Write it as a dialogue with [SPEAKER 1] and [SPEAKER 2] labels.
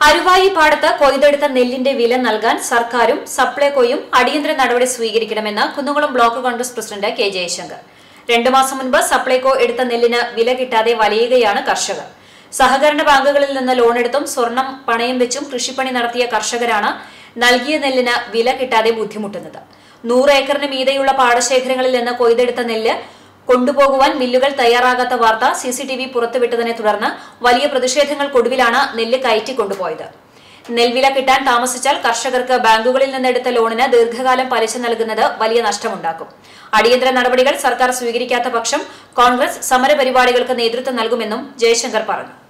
[SPEAKER 1] അരുവായി പാടത്ത് കൊയ്തെടുത്ത നെല്ലിന്റെ വില നൽകാൻ സർക്കാരും സപ്ലൈകോയും അടിയന്തര നടപടി സ്വീകരിക്കണമെന്ന് Kunnamkulam block Congress president K Jayasankar രണ്ടു മാസം മുൻപ് സപ്ലൈകോ എടുത്ത നെല്ലിന് വില കിട്ടാതെ വലയുകയാണ് കർഷകർ സഹകരണ ബാങ്കുകളിൽ നിന്ന് ലോണെടുത്തും സ്വർണം പണയം വെച്ചും കൃഷിപ്പണി നടത്തിയ കർഷകരാണ് നൽകിയ നെല്ലിന് വില കിട്ടാതെ ബുദ്ധിമുട്ടുന്നത് നൂറ് ഏക്കറിന് മീതെയുള്ള പാടശേഖരങ്ങളിൽ നിന്ന് കൊയ്തെടുത്ത നെല്ല് കൊണ്ടുപോകുവാൻ മില്ലുകൾ തയ്യാറാകാത്ത വാർത്ത സിസിടിവി പുറത്തുവിട്ടതിനെ തുടർന്ന് വലിയ പ്രതിഷേധങ്ങൾക്കൊടുവിലാണ് നെല്ല് കയറ്റി കൊണ്ടുപോയത് നെൽവില കിട്ടാൻ താമസിച്ചാൽ കർഷകർക്ക് ബാങ്കുകളിൽ നിന്നെടുത്ത ലോണിന് ദീർഘകാലം പലിശ നൽകുന്നത് വലിയ നഷ്ടമുണ്ടാക്കും അടിയന്തര നടപടികൾ സർക്കാർ സ്വീകരിക്കാത്ത പക്ഷം കോൺഗ്രസ് സമരപരിപാടികൾക്ക് നേതൃത്വം നൽകുമെന്നും ജയശങ്കർ പറഞ്ഞു